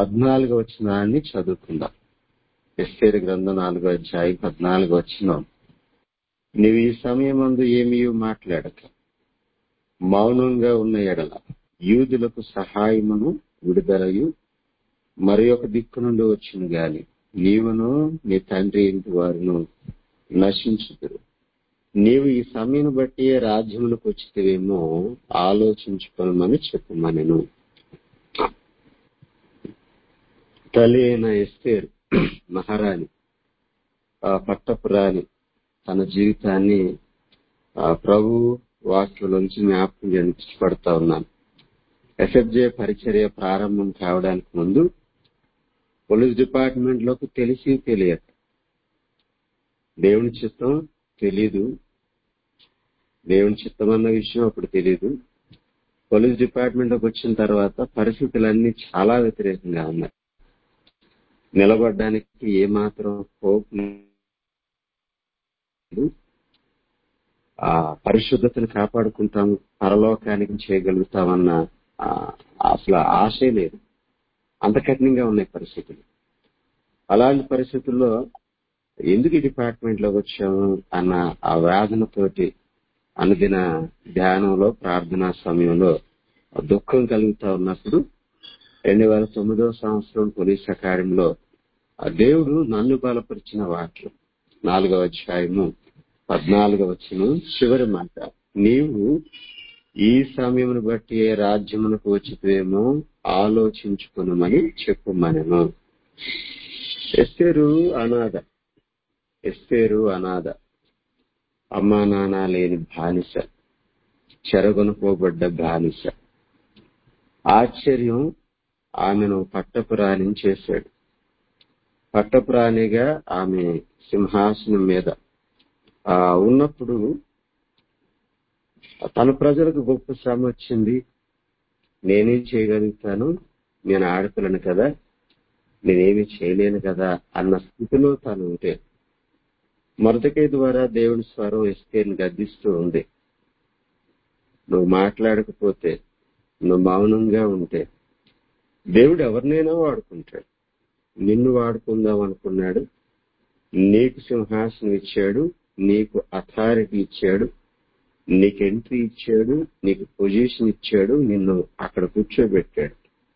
పద్నాలుగు వచనాన్ని చదువుకుందాం ఎస్టేర్ గ్రంథం నాలుగో అధ్యాయం పద్నాలుగు వచ్చినాం నీవు ఈ సమయమందు ఏమీ మాట్లాడక మౌనంగా ఉన్న ఎడల యూదులకు సహాయమును విడుదలయు మరి ఒక దిక్కు నుండి వచ్చిన గాని నీవును నీ తండ్రి ఇంటి వారును నశించుదురు నీవు ఈ సమయం బట్టి రాజ్యములకు వచ్చితేవేమో ఆలోచించుకోమని చెప్పమనెను తల్లి అయిన ఎస్తేర్ మహారాణి ఆ పట్టపురాణి తన జీవితాన్ని ఆ ప్రభు వాక్యంలోంచి జ్ఞాపకం జనిపించబడతా ఉన్నాను ఎస్ఎఫ్జే పరిచర్య ప్రారంభం కావడానికి ముందు పోలీస్ డిపార్ట్మెంట్ లోకి తెలిసి తెలియదు దేవుని చిత్తం తెలీదు దేవుని చిత్తం అన్న విషయం అప్పుడు తెలీదు పోలీస్ డిపార్ట్మెంట్ లోకి వచ్చిన తర్వాత పరిస్థితులన్నీ చాలా వ్యతిరేకంగా ఉన్నాయి నిలబడడానికి ఏమాత్రం హోప్ లేదు ఆ పరిశుద్ధతను కాపాడుకుంటాము పరలోకానికి చేయగలుగుతామన్న ఆ, అసలు ఆశే లేదు అంత కఠినంగా ఉన్నాయి పరిస్థితులు అలాంటి పరిస్థితుల్లో ఎందుకు ఈ డిపార్ట్మెంట్ లోకి వచ్చాము అన్న ఆ వేదనతోటి అనుదిన ధ్యానంలో ప్రార్థనా సమయంలో దుఃఖం కలుగుతా ఉన్నప్పుడు రెండు వేల తొమ్మిదో సంవత్సరం పోలీస్ అకాడమీలో ఆ దేవుడు నన్ను బలపరిచిన వాక్యం నాలుగవ అధ్యాయము పద్నాలుగవ వచ్చును చివరి మాట నీవు ఈ సమయమును బట్టి ఏ రాజ్యమునకు వచ్చితేమో ఆలోచించుకునమని చెప్పుమనెను ఎస్తేరు అనాథ ఎస్తేరు అనాథ అమ్మా నాన్న లేని బానిస చెరగొనుకోబడ్డ బానిస ఆశ్చర్యం ఆమెను పట్టపురాణి చేశాడు పట్టపురాణిగా ఆమె సింహాసనం మీద ఆ ఉన్నప్పుడు తన ప్రజలకు గొప్ప శ్రమ వచ్చింది నేనేం చేయగలుగుతాను నేను ఆడపిల్లను కదా నేనేమి చేయలేను కదా అన్న స్థితిలో తను ఉంటే మొదటికై ద్వారా దేవుని స్వరం ఎస్కేని గద్దిస్తూ ఉంది నువ్వు మాట్లాడకపోతే నువ్వు మౌనంగా ఉంటే దేవుడు ఎవరినైనా వాడుకుంటాడు నిన్ను వాడుకుందాం అనుకున్నాడు నీకు సింహాసనం ఇచ్చాడు నీకు అథారిటీ ఇచ్చాడు నీకు ఎంట్రీ ఇచ్చాడు నీకు పొజిషన్ ఇచ్చాడు నిన్ను అక్కడ కూర్చోబెట్టాడు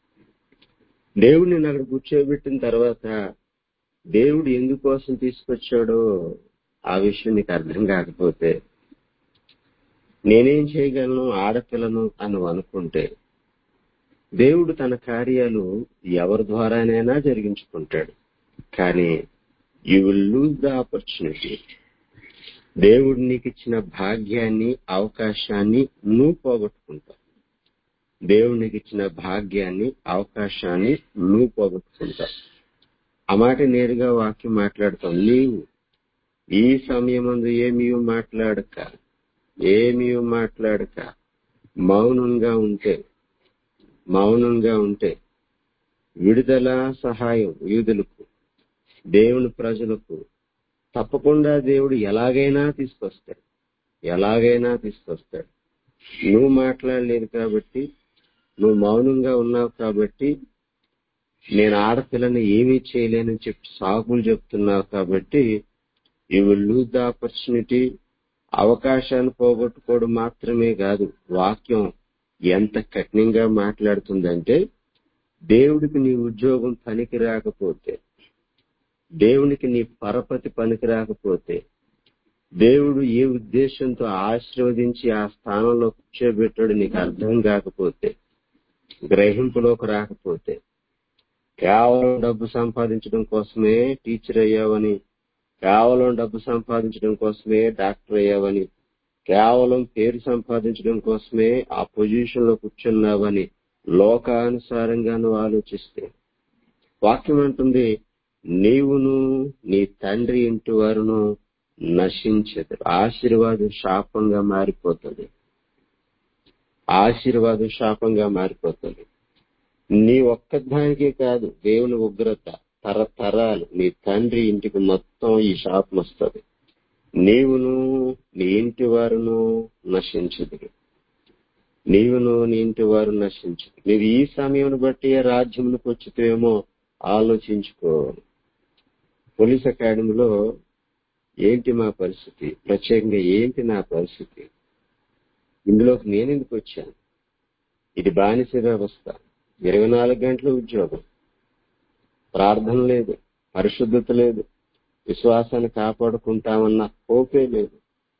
దేవుడు నిన్ను అక్కడ కూర్చోబెట్టిన తర్వాత దేవుడు ఎందుకోసం తీసుకొచ్చాడో ఆ విషయం నీకు అర్థం కాకపోతే నేనేం చేయగలను ఆడపిల్లను అని నువ్వు అనుకుంటే దేవుడు తన కార్యాలు ఎవరి ద్వారానైనా జరిగించుకుంటాడు కానీ you will lose the opportunity దేవుడు నీకు ఇచ్చిన భాగ్యాన్ని అవకాశాన్ని నువ్వు పోగొట్టుకుంటావు దేవుడు నీకు ఇచ్చిన భాగ్యాన్ని అవకాశాన్ని నువ్వు పోగొట్టుకుంటావు ఆ మాట నేరుగా వాక్యం మాట్లాడతాం నీవు ఈ సమయమందు ఏమీ మాట్లాడక ఏమీ మాట్లాడక మౌనంగా ఉంటే మౌనంగా ఉంటే విడుదల సహాయం యూదులకు దేవుని ప్రజలకు తప్పకుండా దేవుడు ఎలాగైనా తీసుకొస్తాడు ఎలాగైనా తీసుకొస్తాడు నువ్వు మాట్లాడలేదు కాబట్టి నువ్వు మౌనంగా ఉన్నావు కాబట్టి నేను ఆడపిల్లని ఏమీ చేయలేనని చెప్పి సాకులు చెప్తున్నావు కాబట్టి you will lose the opportunity అవకాశాన్ని పోగొట్టుకోవడం మాత్రమే కాదు వాక్యం ఎంత కఠినంగా మాట్లాడుతుందంటే దేవుడికి నీ ఉద్యోగం పనికి రాకపోతే దేవునికి నీ పరపతి పనికి రాకపోతే దేవుడు ఏ ఉద్దేశంతో ఆశీర్వదించి ఆ స్థానంలో కూర్చోబెట్టాడు నీకు అర్థం కాకపోతే గ్రహింపులోకి రాకపోతే కేవలం డబ్బు సంపాదించడం కోసమే టీచర్ అయ్యావని కేవలం డబ్బు సంపాదించడం కోసమే డాక్టర్ అయ్యావని కేవలం పేరు సంపాదించడం కోసమే ఆ పొజిషన్ లో కూర్చున్నావని లోకానుసారంగా నువ్వు ఆలోచిస్తే వాక్యం అంటుంది నీవును నీ తండ్రి ఇంటి వారును నశించదు ఆశీర్వాదం శాపంగా మారిపోతుంది ఆశీర్వాదం శాపంగా మారిపోతుంది నీ ఒక్కదానికే కాదు దేవుని ఉగ్రత తరతరాలు నీ తండ్రి ఇంటికి మొత్తం ఈ శాపం వస్తుంది నీవును నీ ఇంటి వారును నశించదు నీవును నీ ఇంటి వారు నశించు నీవు ఈ సమయం బట్టి ఏ రాజ్యములకు వచ్చితేమో ఆలోచించుకో పోలీస్ అకాడమీలో ఏంటి మా పరిస్థితి ప్రత్యేకంగా ఏంటి నా పరిస్థితి ఇందులోకి నేను ఎందుకు వచ్చాను ఇది బానిస వ్యవస్థ ఇరవై నాలుగు గంటల ఉద్యోగం ప్రార్థన లేదు పరిశుద్ధత లేదు విశ్వాసాన్ని కాపాడుకుంటామన్న హోపే లేదు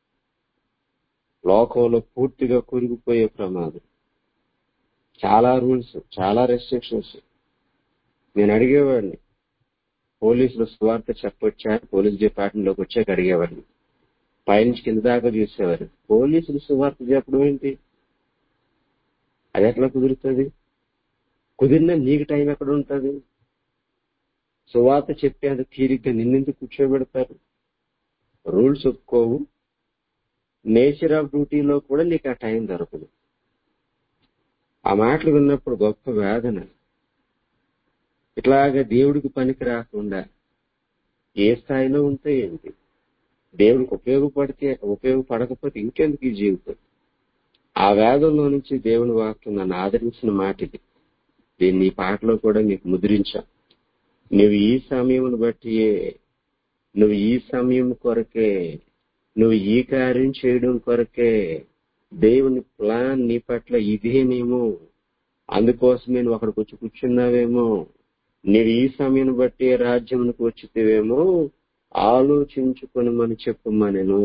లోకంలో పూర్తిగా కురిగిపోయే ప్రమాదం చాలా రూల్స్ చాలా రెస్ట్రిక్షన్స్ నేను అడిగేవాడిని పోలీసులు స్వార్థ చెప్పొచ్చా పోలీస్ డిపార్ట్మెంట్ లోకి వచ్చాక అడిగేవాడిని పైనుంచి కింద దాకా చూసేవారు పోలీసులు సువార్త చెప్పడం ఏంటి అది ఎట్లా కుదురుతుంది కుదిరినా నీకు టైం ఎక్కడ ఉంటుంది సువార్త చెప్పేంత తీరిగ్గా నిన్నెందుకు కూర్చోబెడతారు రూల్స్ ఒప్పుకోవు నేచర్ ఆఫ్ డ్యూటీలో కూడా నీకు ఆ టైం దొరకదు ఆ మాటలు విన్నప్పుడు గొప్ప వేదన ఇట్లాగా దేవుడికి పనికి రాకుండా ఏ స్థాయిలో ఉంటే ఏంటి దేవుడికి ఉపయోగపడితే ఉపయోగపడకపోతే ఇంకెందుకు ఈ జీవితం ఆ వేదంలో నుంచి దేవుని వాక్యం నన్ను ఆదరించిన మాట ఇది దీన్ని ఈ పాటలో కూడా మీకు ముద్రించా నువ్వు ఈ సమయం బట్టి నువ్వు ఈ సమయం కొరకే నువ్వు ఈ కార్యం చేయడం కొరకే దేవుని ప్లాన్ నీ పట్ల ఇదేనేమో అందుకోసమే నువ్వు అక్కడికి వచ్చి కూర్చున్నావేమో నీవు ఈ సమయం బట్టి రాజ్యమునికి వచ్చితేవేమో ఆలోచించుకొని మనం చెప్పమనను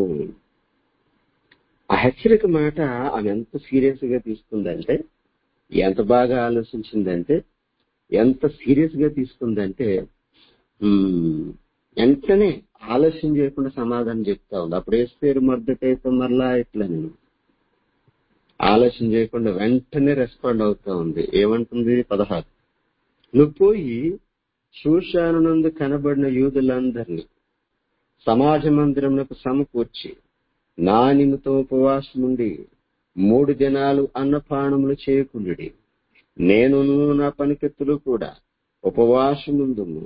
ఆ హెచ్చరిక మాట ఆమె ఎంత సీరియస్ గా తీసుకుందంటే ఎంత బాగా ఆలోచించిందంటే ఎంత సీరియస్ గా తీసుకుందంటే ఉమ్, వెంటనే ఆలస్యం చేయకుండా సమాధానం చెప్తా ఉంది అప్పుడు వేస్తారు మద్దతైతే మరలా ఇట్లా నేను ఆలస్యం చేయకుండా వెంటనే రెస్పాండ్ అవుతా ఉంది ఏమంటుంది పదహారు నువ్వు పోయి శూషానునందు కనబడిన యూదులందరినీ సమాజ మందిరమునకు సమకూర్చి నా నిమిత్తం ఉపవాసం ఉండి మూడు దినాలు అన్నపానములు చేయకుండి నేను నా పనికెత్తులు కూడా ఉపవాసముందుము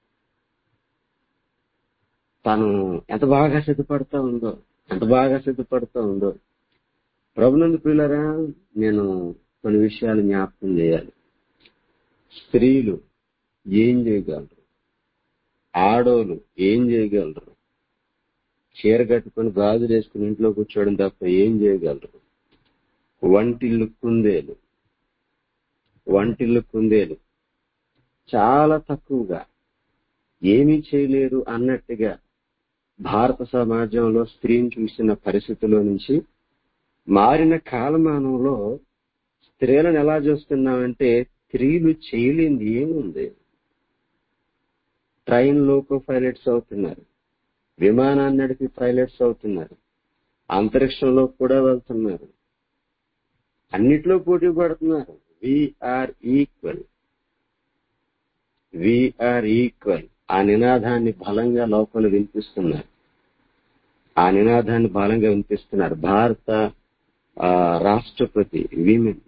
తను ఎంత బాగా సిద్ధపడతా ఉందో ఎంత బాగా సిద్ధపడతా ఉందో ప్రభునందు పిల్లరా నేను కొన్ని విషయాలు జ్ఞాపకం చేయాలి స్త్రీలు ఏం చేయగలరు ఆడోలు ఏం చేయగలరు చీర కట్టుకొని గాజులు వేసుకుని ఇంట్లో కూర్చోవడం తప్ప ఏం చేయగలరు వంటిల్లు కుందేలు వంటిల్లు కుందేలు చాలా తక్కువగా ఏమీ చేయలేరు అన్నట్టుగా భారత సమాజంలో స్త్రీని చూసిన పరిస్థితుల్లో నుంచి మారిన కాలమానంలో స్త్రీలను ఎలా చూస్తున్నామంటే స్త్రీలు చేయలేంది ఏముంది ట్రైన్ లోకో పైలట్స్ అవుతున్నారు విమానాన్ని నడిపి పైలట్స్ అవుతున్నారు అంతరిక్షంలో కూడా వెళ్తున్నారు అన్నిట్లో పోటీ పడుతున్నారు విఆర్ ఈక్వల్ విఆర్ ఈక్వల్ ఆ నినాదాన్ని బలంగా లోపల వినిపిస్తున్నారు ఆ నినాదాన్ని బలంగా వినిపిస్తున్నారు భారత ఆ, రాష్ట్రపతి విమెన్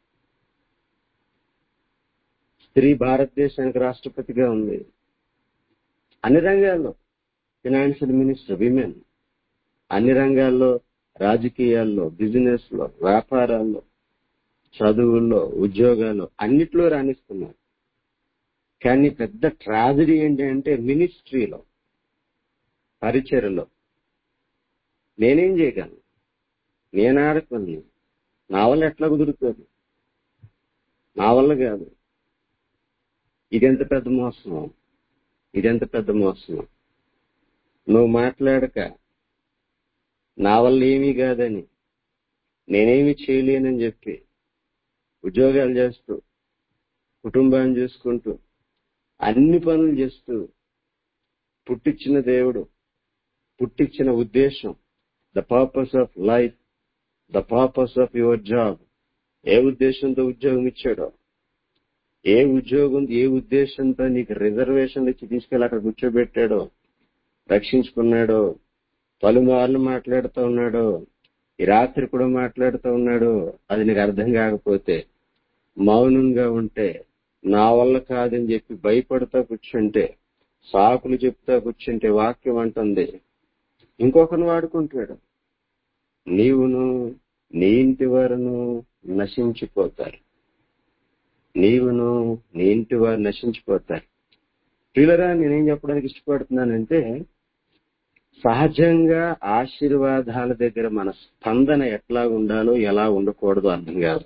స్త్రీ భారతదేశానికి రాష్ట్రపతిగా ఉంది అన్ని రంగాల్లో ఫినాన్షియల్ మినిస్టర్ విమెన్ అన్ని రంగాల్లో రాజకీయాల్లో బిజినెస్ లో వ్యాపారాల్లో చదువుల్లో ఉద్యోగాల్లో అన్నిట్లో రాణిస్తున్నారు కానీ పెద్ద ట్రాజడీ ఏంటి అంటే మినిస్ట్రీలో పరిచయలో నేనేం చేయగలను నేను ఆడకను నా వల్ల ఎట్లా కుదురుతుంది నా వల్ల కాదు ఇదెంత పెద్ద మోసం ఇదెంత పెద్ద మోసం నువ్వు మాట్లాడక నా వల్ల ఏమీ కాదని నేనేమి చేయలేనని చెప్పి ఉద్యోగాలు చేస్తూ కుటుంబాన్ని చూసుకుంటూ అన్ని పనులు చేస్తూ పుట్టించిన దేవుడు పుట్టించిన ఉద్దేశం the purpose of life the purpose of your job ఏ ఉద్దేశంతో ఉద్యోగం ఇచ్చాడో ఏ ఉద్యోగం ఏ ఉద్దేశంతో నీకు రిజర్వేషన్ ఇచ్చి తీసుకెళ్ళి అక్కడ కూర్చోబెట్టాడో రక్షించుకున్నాడో పలుమార్లు మాట్లాడుతూ ఉన్నాడో ఈ రాత్రి కూడా మాట్లాడుతూ ఉన్నాడు అది నీకు అర్థం కాకపోతే మౌనంగా ఉంటే నా వల్ల కాదని చెప్పి భయపడుతూ కూర్చుంటే సాకులు చెప్తా కూర్చుంటే వాక్యం అంటుంది ఇంకొకరిని వాడుకుంటాడు నీవును నీ ఇంటి వారును నశించిపోతారు నీవును నీ ఇంటి వారు నశించిపోతారు పిల్లరా నేనేం చెప్పడానికి ఇష్టపడుతున్నానంటే సహజంగా ఆశీర్వాదాల దగ్గర మన స్పందన ఎట్లా ఉండాలో ఎలా ఉండకూడదో అర్థం కాదు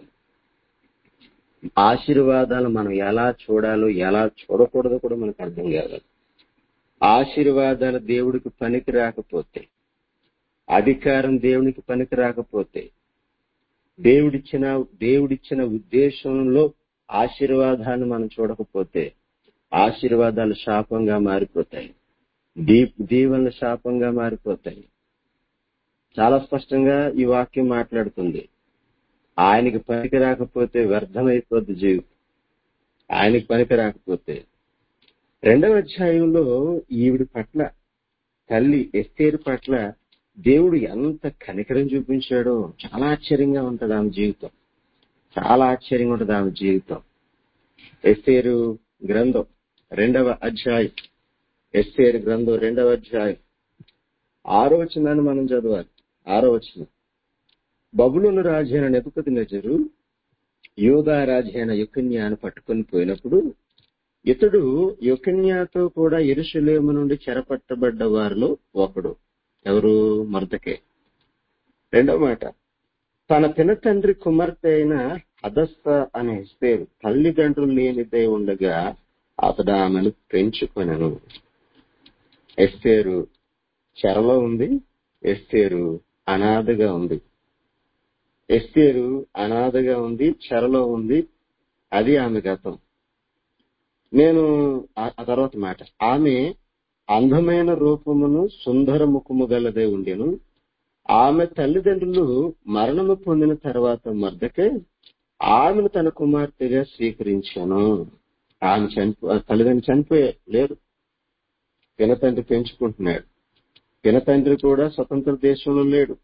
ఆశీర్వాదాలు మనం ఎలా చూడాలో ఎలా చూడకూడదో కూడా మనకు అర్థం కాదు ఆశీర్వాదాలు దేవుడికి పనికి రాకపోతే అధికారం దేవునికి పనికి రాకపోతే దేవుడిచ్చిన దేవుడిచ్చిన ఉద్దేశంలో ఆశీర్వాదాన్ని మనం చూడకపోతే ఆశీర్వాదాలు శాపంగా మారిపోతాయి దీ దీవెనలు శాపంగా మారిపోతాయి చాలా స్పష్టంగా ఈ వాక్యం మాట్లాడుతుంది ఆయనకి పనికి రాకపోతే వ్యర్థమైపోద్ది జీవితం ఆయనకి పనికి రాకపోతే రెండవ అధ్యాయంలో ఈవిడి పట్ల తల్లి ఎస్తేరు పట్ల దేవుడు ఎంత కనికరం చూపించాడో చాలా ఆశ్చర్యంగా ఉంటది ఆమె జీవితం చాలా ఆశ్చర్యంగా ఉంటది ఆమె జీవితం ఎస్తేరు గ్రంథం రెండవ అధ్యాయం ఎస్తేరు గ్రంథం రెండవ అధ్యాయం ఆరో వచనాన్ని మనం చదవాలి ఆరో వచనం బబులోను రాజైన నెపకతి నజరు యోగా రాజైన యుకన్యాను పట్టుకొని పోయినప్పుడు ఇతడు యుకన్యాతో కూడా ఎరుషులేము నుండి చెరపట్టబడ్డ వారిలో ఒకడు ఎవరు మర్దకే రెండవ మాట తన పినతండ్రి కుమార్తె అయిన అదస్త అనే పేరు తల్లిదండ్రులు లేనిదై ఉండగా అతడు ఆమెను పెంచుకొనను ఎస్తేరు చెరలో ఉంది ఎస్తేరు అనాథగా ఉంది ఎస్తేరు అనాథగా ఉంది చెరలో ఉంది అది ఆమె గతం నేను ఆ ఆ తర్వాత మాట ఆమె అందమైన రూపమును సుందర ముఖము గలదే ఉండెను ఆమె తల్లిదండ్రులు మరణము పొందిన తర్వాత మద్దకే ఆమెను తన కుమార్తెగా స్వీకరించాను ఆమె చనిపో తల్లిదండ్రులు చనిపోయే లేరు పినతండ్రి పెంచుకుంటున్నాడు పినతండ్రి కూడా స్వతంత్ర దేశంలో లేడు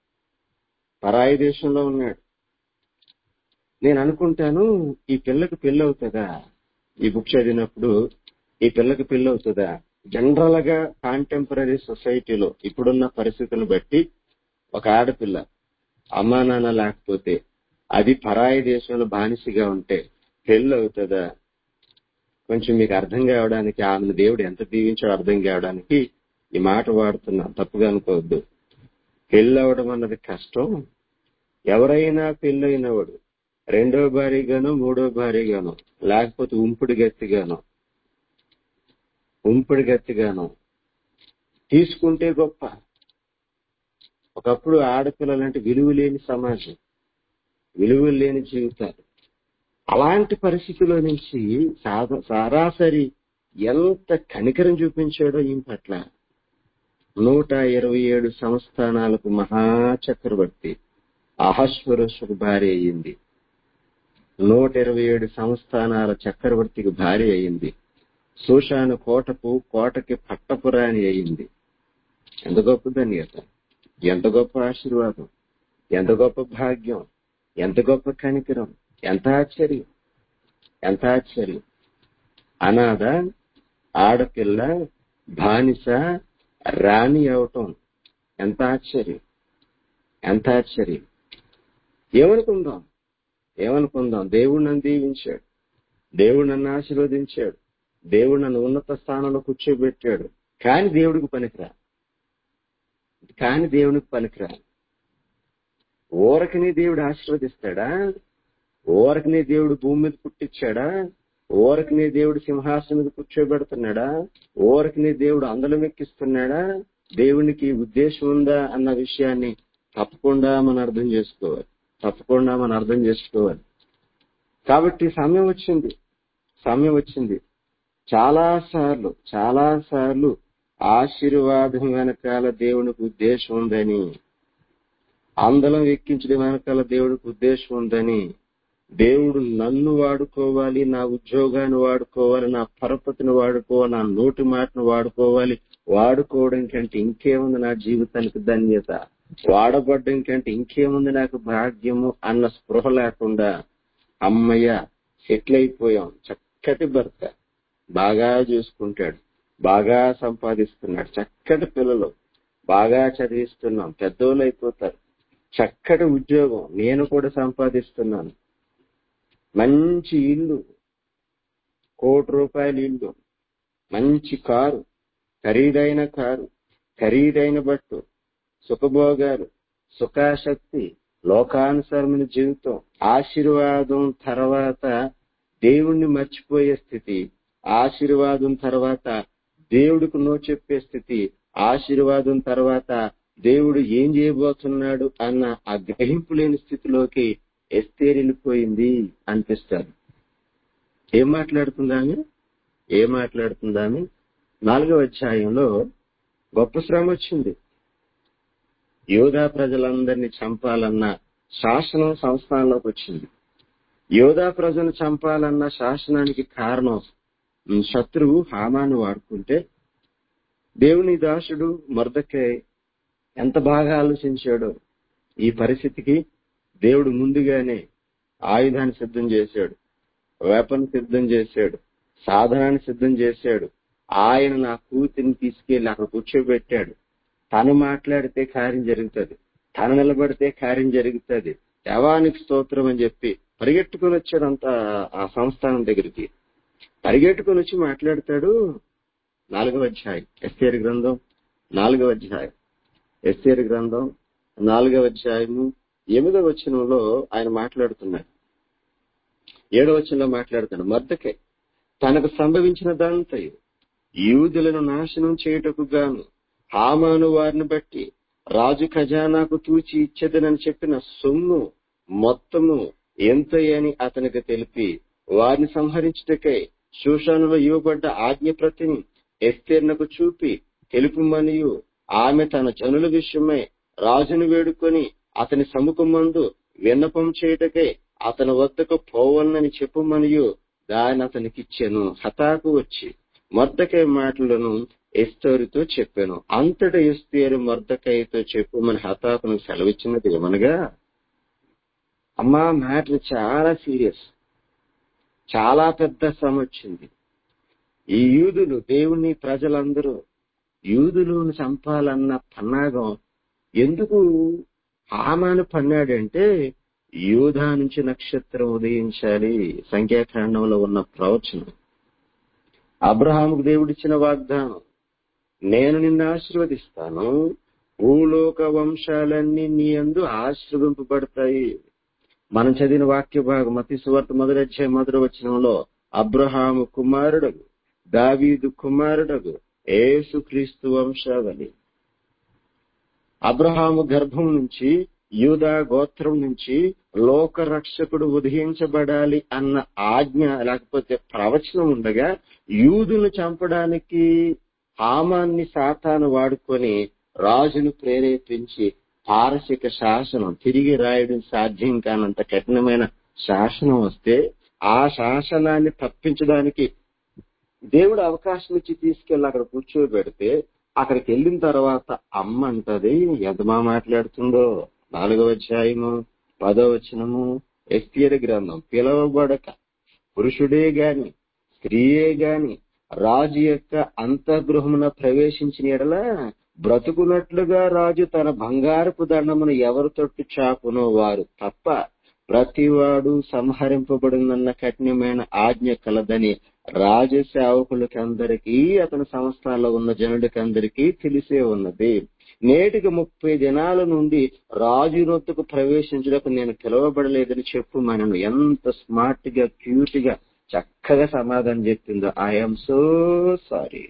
పరాయి దేశంలో ఉన్నాడు నేను అనుకుంటాను ఈ పిల్లకి పెళ్లి అవుతుందా ఈ బుక్ చదివినప్పుడు ఈ పిల్లకి పెళ్లి అవుతుందా జనరల్ గా కాంటెంపరీ సొసైటీలో ఇప్పుడున్న పరిస్థితులను బట్టి ఒక ఆడపిల్ల అమ్మా నాన్న లేకపోతే అది పరాయి దేశంలో బానిసగా ఉంటే పెళ్లి అవుతుందా కొంచెం మీకు అర్థం కావడానికి ఆమెను దేవుడు ఎంత దీవించాడో అర్థం కావడానికి ఈ మాట వాడుతున్నా తప్పుగా అనుకోవద్దు పెళ్లి అవడం అన్నది కష్టం ఎవరైనా పెళ్ళైనవాడు రెండో భారీగానో మూడో భారీగానో లేకపోతే ఉంపుడు గత్తిగానో ఉంపుడు గత్తిగానో తీసుకుంటే గొప్ప ఒకప్పుడు ఆడపిల్లలంటే విలువ లేని సమాజం విలువ లేని జీవితాలు అలాంటి పరిస్థితిలో నుంచి సాధ- సరాసరి ఎంత కనికరం చూపించాడో ఈమె పట్ల నూట ఇరవై ఏడు సంస్థానాలకు మహాచక్రవర్తి అహస్వరస్సుకు భార్య అయింది నూట ఇరవై ఏడు సంస్థానాల చక్రవర్తికి భార్య అయింది సూషాను కోటకు కోటకి పట్టపురాణి అయింది ఎంత గొప్ప ధన్యత ఎంత గొప్ప ఆశీర్వాదం ఎంత గొప్ప భాగ్యం ఎంత గొప్ప కనికరం ఎంత ఆశ్చర్యం ఎంత ఆశ్చర్యం అనాథ ఆడపిల్ల బానిస రాణి అవటం ఎంత ఆశ్చర్యం ఎంత ఆశ్చర్యం ఏమనుకుందాం ఏమనుకుందాం దేవుడు నన్ను దీవించాడు దేవుడు నన్ను ఆశీర్వదించాడు దేవుడు నన్ను ఉన్నత స్థానంలో కూర్చోబెట్టాడు కానీ దేవుడికి పనికిరా కానీ దేవునికి పనికిరా ఊరకని దేవుడు ఆశీర్వదిస్తాడా ఊరకని దేవుడు భూమి మీద పుట్టించాడా ఊరకని దేవుడు సింహాసనం మీద కూర్చోబెడుతున్నాడా ఊరకని దేవుడు అందలం ఎక్కిస్తున్నాడా దేవునికి ఉద్దేశం ఉందా అన్న విషయాన్ని తప్పకుండా మనం అర్థం చేసుకోవాలి తప్పకుండా మనం అర్థం చేసుకోవాలి కాబట్టి సమయం వచ్చింది సమయం వచ్చింది చాలా సార్లు చాలా సార్లు ఆశీర్వాదం వెనకాల దేవునికి ఉద్దేశం ఉందని అందలం ఎక్కించడం వెనకాల దేవుడికి ఉద్దేశం ఉందని దేవుడు నన్ను వాడుకోవాలి నా ఉద్యోగాన్ని వాడుకోవాలి నా పరపతిని వాడుకోవాలి నా నోటి మాటను వాడుకోవాలి వాడుకోవడం కంటే ఇంకేముంది నా జీవితానికి ధన్యత వాడబడ్డం కంటే ఇంకేముంది నాకు భాగ్యము అన్న స్పృహ లేకుండా అమ్మయ్య సెటిల్ అయిపోయాం చక్కటి భర్త బాగా చూసుకుంటాడు బాగా సంపాదిస్తున్నాడు చక్కటి పిల్లలు బాగా చదివిస్తున్నాం పెద్దోళ్ళు అయిపోతారు చక్కటి ఉద్యోగం నేను కూడా సంపాదిస్తున్నాను మంచి ఇల్లు కోటి రూపాయల ఇల్లు మంచి కారు ఖరీదైన కారు ఖరీదైన బట్టు సుఖభోగాలు సుఖాశక్తి లోకానుసరమైన జీవితం ఆశీర్వాదం తర్వాత దేవుణ్ణి మర్చిపోయే స్థితి ఆశీర్వాదం తర్వాత దేవుడికి నో చెప్పే స్థితి ఆశీర్వాదం తర్వాత దేవుడు ఏం చేయబోతున్నాడు అన్న ఆ గ్రహింపు లేని స్థితిలోకి ఎస్తేరిల్లిపోయింది అనిపిస్తారు ఏం మాట్లాడుతుందామె ఏం మాట్లాడుతుందామె నాలుగవ అధ్యాయంలో గొప్ప శ్రమ వచ్చింది యోధా ప్రజలందరినీ చంపాలన్న శాసనం సంస్థానంలోకి వచ్చింది యోధా ప్రజలను చంపాలన్న శాసనానికి కారణం ఉమ్, శత్రువు హామాను వాడుకుంటే దేవుని దాసుడు మర్దకే ఎంత బాగా ఆలోచించాడో ఈ పరిస్థితికి దేవుడు ముందుగానే ఆయుధాన్ని సిద్ధం చేశాడు వేపను సిద్ధం చేశాడు సాధనాన్ని సిద్ధం చేశాడు ఆయన నా కూతురిని తీసుకెళ్లి అక్కడ కూర్చోబెట్టాడు తను మాట్లాడితే కార్యం జరుగుతుంది తను నిలబడితే కార్యం జరుగుతుంది దేవానికి స్తోత్రం అని చెప్పి పరిగెట్టుకుని వచ్చాడు అంత ఆ సంస్థానం దగ్గరికి పరిగెట్టుకుని వచ్చి మాట్లాడతాడు నాలుగవ అధ్యాయం ఎస్ఏర్ గ్రంథం నాలుగవ అధ్యాయం ఎస్ఏర్ గ్రంథం నాలుగవ అధ్యాయము ఎనిమిదవ వచనంలో ఆయన మాట్లాడుతున్నాడు ఏడవ వచనంలో మాట్లాడుతాడు మర్దకే తనకు సంభవించిన దాంతయు యూదులను నాశనం చేయుటకు గాను హామాను వారిని బట్టి రాజు ఖజానాకు తూచి ఇచ్చేదనని చెప్పిన సొమ్ము మొత్తము ఎంతయని అతనికి తెలిపి వారిని సంహరించుటకై శూషానులో ఇవ్వబడ్డ ఆజ్ఞ ప్రతిని ఎస్తేర్నకు చూపి తెలుపుమనియు ఆమె తన జనుల విషయమై రాజును వేడుకొని అతని సముఖమందు విన్నపం చేయుటకై అతని వద్దకు పోవలనని చెప్పుమనియు దాన్ని అతనికి ఇచ్చాను హతాకు వచ్చి మొర్దకై మాటలను ఎస్తోరితో చెప్పాను అంతట ఎస్తేరు మొర్దకైతో చెప్పుమని హతాకును సెలవిచ్చినది ఏమనగా అమ్మా మ్యాటర్ చాలా సీరియస్ చాలా పెద్ద శ్రమ వచ్చింది ఈ యూదులు దేవుని ప్రజలందరూ యూదులను చంపాలన్న పన్నాగం ఎందుకు హామాను పన్నాడంటే యూధా నుంచి నక్షత్రం ఉదయించాలి సంఖ్యాకాండంలో ఉన్న ప్రవచనం అబ్రహాముకు దేవుడిచ్చిన వాగ్దానం నేను నిన్ను ఆశీర్వదిస్తాను భూలోక వంశాలన్నీ నీ అందు ఆశీర్వింపబడతాయి మనం చదివిన వాక్య భాగం మతి సువార్త మొదటి అధ్యాయం మొదటి వచనంలో అబ్రహాము కుమారుడగు దావీదు కుమారుడగు ఏసుక్రీస్తు వంశావళి అబ్రహాము గర్భం నుంచి యూదా గోత్రం నుంచి లోక రక్షకుడు ఉదయించబడాలి అన్న ఆజ్ఞ లేకపోతే ప్రవచనం ఉండగా యూదును చంపడానికి హామాన్ని సాతాను వాడుకొని రాజును ప్రేరేపించి పారసిక శాసనం తిరిగి రాయడం సాధ్యం కానంత కఠినమైన శాసనం వస్తే ఆ శాసనాన్ని తప్పించడానికి దేవుడు అవకాశం ఇచ్చి తీసుకెళ్లి అక్కడ కూర్చోబెడితే అక్కడికి వెళ్ళిన తర్వాత అమ్మ అంటది ఎంత మా మాట్లాడుతుందో నాలుగవ అధ్యాయము పదో వచనము ఎస్తియర్ గ్రంథం పిలవబడక పురుషుడే గాని స్త్రీయే గాని రాజు యొక్క అంతర్గృహమున ప్రవేశించిన ఎడల బ్రతుకున్నట్లుగా రాజు తన బంగారపు దండమును ఎవరు తొట్టు చాపునో వారు తప్ప ప్రతివాడు సంహరింపబడిందన్న కఠినమైన ఆజ్ఞ కలదని రాజ సేవకులకి అందరికీ అతని సంస్థల్లో ఉన్న జనుడికి అందరికీ తెలిసే ఉన్నది నేటికి ముప్పై దినాల నుండి రాజు నొత్తుకు ప్రవేశించడానికి నేను పిలువబడలేదని చెప్పు మనను ఎంత స్మార్ట్ గా క్యూట్ గా చక్కగా సమాధానం చెప్పిందో ఐఎమ్ సో సారీ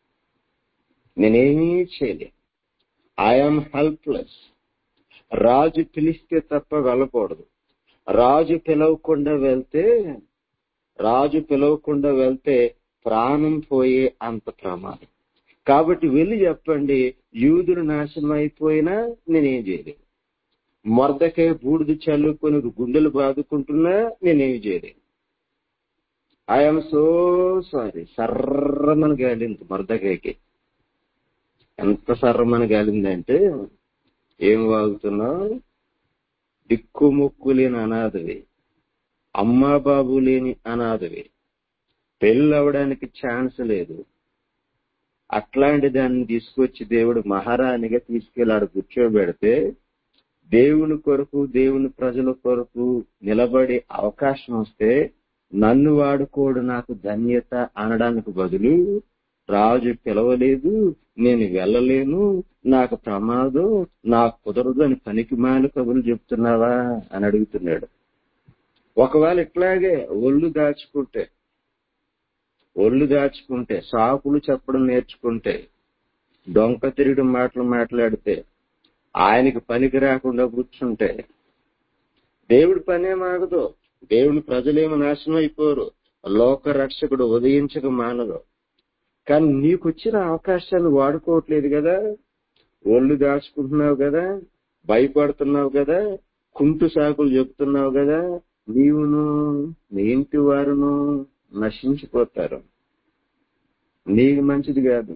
నేనేమీ చేయలే ఐఎమ్ హెల్ప్లెస్ రాజు పిలిస్తే తప్ప వెళ్ళకూడదు రాజు పిలవకుండా వెళ్తే రాజు పిలవకుండా వెళ్తే ప్రాణం పోయే అంత ప్రమాదం కాబట్టి వెళ్ళి చెప్పండి యూదులు నాశనం అయిపోయినా నేనేం చేయలేదు మొరదకాయ బూడిద చల్లుకొని గుండెలు బాదుకుంటున్నా నేనేం చేయలేదు ఐఎమ్ సో సారీ సర్రమని గాలింది మొరదకాయకి ఎంత సర్రమని గాలిందంటే ఏం వాగుతున్నావు దిక్కుముక్కు లేని అనాథవి అమ్మా బాబు లేని అనాథవి పెళ్ళవడానికి ఛాన్స్ లేదు అట్లాంటి దాన్ని తీసుకొచ్చి దేవుడు మహారాణిగా తీసుకెళ్ళి ఆడ కూర్చోబెడితే దేవుని కొరకు దేవుని ప్రజల కొరకు నిలబడే అవకాశం వస్తే నన్ను వాడుకోడు నాకు ధన్యత అనడానికి బదులు రాజు పిలవలేదు నేను వెళ్ళలేను నాకు ప్రమాదం నాకు కుదరదు అని పనికి మాల కబుర్లు చెప్తున్నావా అని అడుగుతున్నాడు ఒకవేళ ఇట్లాగే ఒళ్ళు దాచుకుంటే ఒళ్ళు దాచుకుంటే సాకులు చెప్పడం నేర్చుకుంటే డొంక తిరిగి మాటలు మాట్లాడితే ఆయనకి పనికి రాకుండా కూర్చుంటే దేవుడి పనేమాగదు దేవుని ప్రజలేమో నాశనం అయిపోరు లోక రక్షకుడు ఉదయించక మానదు కానీ నీకు వచ్చిన అవకాశాన్ని వాడుకోవట్లేదు కదా ఒళ్ళు దాచుకుంటున్నావు కదా భయపడుతున్నావు కదా కుంటు సాకులు చెప్తున్నావు కదా నీవును నీ ఇంటి వారును నశించిపోతారు నీకు మంచిది కాదు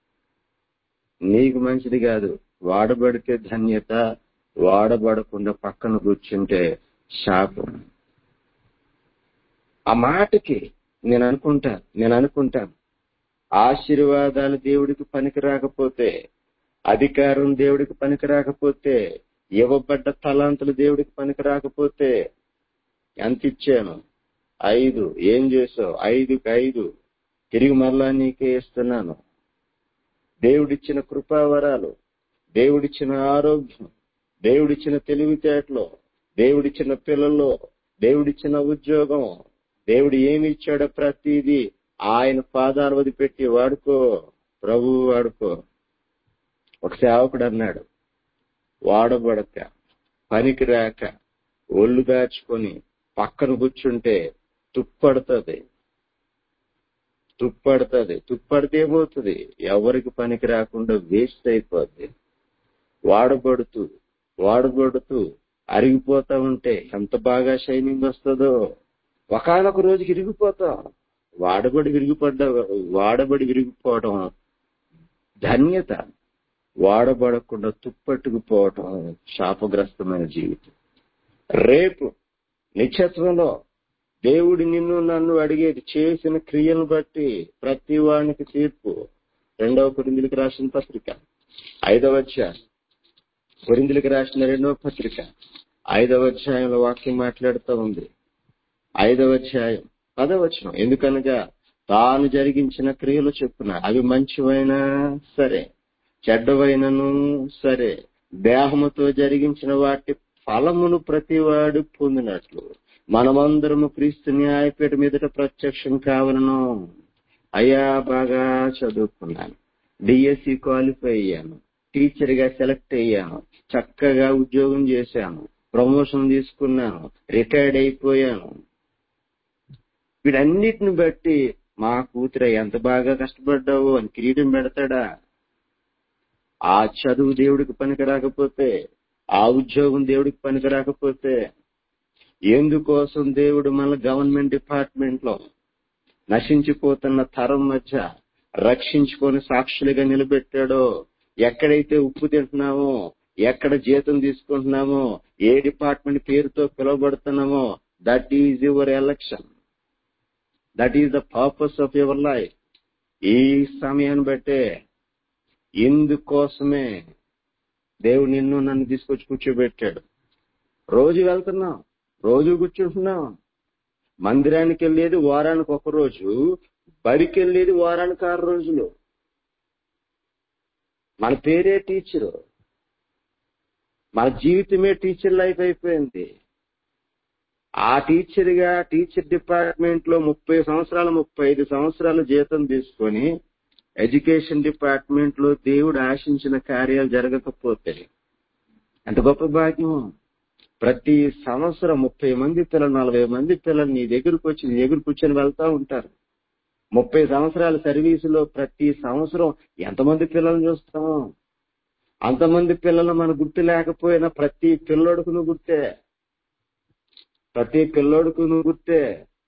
నీకు మంచిది కాదు వాడబడితే ధన్యత వాడబడకుండా పక్కన కూర్చుంటే శాపం ఆ మాటకి నేను అనుకుంటా నేను అనుకుంటాను ఆశీర్వాదాలు దేవుడికి పనికి రాకపోతే అధికారం దేవుడికి పనికి రాకపోతే ఇవ్వబడ్డ తలాంతులు దేవుడికి పనికి రాకపోతే ఎంత ఇచ్చాను ఐదు ఏం చేసావు ఐదుకి ఐదు తిరిగి మరలా నీకే ఇస్తున్నాను దేవుడిచ్చిన కృపావరాలు దేవుడిచ్చిన ఆరోగ్యం దేవుడిచ్చిన తెలివితేటలు దేవుడిచ్చిన పిల్లలు దేవుడిచ్చిన ఉద్యోగం దేవుడు ఏమి ఇచ్చాడో ప్రతిదీ ఆయన పాదాలు వదిలిపెట్టి వాడుకో ప్రభు వాడుకో ఒక సేవకుడు అన్నాడు వాడబడక పనికి రాక ఒళ్ళు దాచుకొని పక్కన కూర్చుంటే తుప్పడుతుంది తుప్పడుతుంది తుప్పడితే ఏమవుతుంది ఎవరికి పనికి రాకుండా వేస్ట్ అయిపోద్ది వాడబడుతూ వాడబడుతూ అరిగిపోతా ఉంటే ఎంత బాగా షైనింగ్ వస్తుందో ఒకనొక రోజుకి విరిగిపోతాం వాడబడి విరిగిపడ్డ వాడబడి విరిగిపోవడం ధన్యత వాడబడకుండా తుప్పట్టుకుపోవటం శాపగ్రస్తమైన జీవితం రేపు నిత్యత్వంలో దేవుడి నిన్ను నన్ను అడిగేది చేసిన క్రియను బట్టి ప్రతి వానికి తీర్పు రెండవ కొరిందులకు రాసిన పత్రిక ఐదవ అధ్యాయం కొరిందులకు రాసిన రెండవ పత్రిక ఐదవ అధ్యాయంలో వాక్యం మాట్లాడుతూ ఉంది ఐదవ అధ్యాయం పదవచనం ఎందుకనగా తాను జరిగించిన క్రియలు చెప్పున అవి మంచివైనా సరే చెడ్డవైనను సరే దేహముతో జరిగించిన వాటి ఫలమును ప్రతివాడు పొందినట్లు మనమందరము క్రీస్తు న్యాయపీఠ మీదట ప్రత్యక్షం కావాలను అయ్యా బాగా చదువుకున్నాను డిఎస్సి క్వాలిఫై అయ్యాను టీచర్ గా సెలెక్ట్ అయ్యాను చక్కగా ఉద్యోగం చేశాను ప్రమోషన్ తీసుకున్నాను రిటైర్డ్ అయిపోయాను వీటన్నిటిని బట్టి మా కూతుర ఎంత బాగా కష్టపడ్డావు అని కిరీటం పెడతాడా ఆ చదువు దేవుడికి పనికి రాకపోతే ఆ ఉద్యోగం దేవుడికి పనికి రాకపోతే ఎందుకోసం దేవుడు మన గవర్నమెంట్ డిపార్ట్మెంట్ లో నశించిపోతున్న తరం మధ్య రక్షించుకొని సాక్షులుగా నిలబెట్టాడో ఎక్కడైతే ఉప్పు తింటున్నామో ఎక్కడ జీతం తీసుకుంటున్నామో ఏ డిపార్ట్మెంట్ పేరుతో పిలువబడుతున్నామో that is your election that is the purpose of your life ఈ సమయాన్ని బట్టే ఇందుకోసమే దేవుడు నిన్ను నన్ను తీసుకొచ్చి కూర్చోబెట్టాడు రోజు వెళ్తున్నాం రోజు కూర్చుంటున్నాం మందిరానికి వెళ్ళేది వారానికి ఒక రోజు బడికి వెళ్ళేది వారానికి ఆరు రోజులు మన పేరే టీచరు మన జీవితమే టీచర్ లైఫ్ అయిపోయింది ఆ టీచర్ గా టీచర్ డిపార్ట్మెంట్ లో ముప్పై సంవత్సరాలు ముప్పై ఐదు సంవత్సరాలు జీతం తీసుకొని ఎడ్యుకేషన్ డిపార్ట్మెంట్ లో దేవుడు ఆశించిన కార్యాలు జరగకపోతే ఎంత గొప్ప భాగ్యం ప్రతి సంవత్సరం ముప్పై మంది పిల్లలు నలభై మంది పిల్లలు నీ దగ్గరకు వచ్చి నీ దగ్గర కూర్చొని వెళ్తా ఉంటారు ముప్పై సంవత్సరాల సర్వీసులో ప్రతి సంవత్సరం ఎంతమంది పిల్లల్ని చూస్తాం అంతమంది పిల్లలు మన గుర్తు లేకపోయినా ప్రతి పిల్లోడుకు నువ్వు గుర్తే ప్రతి పిల్లోడుకు నువ్వు గుర్తే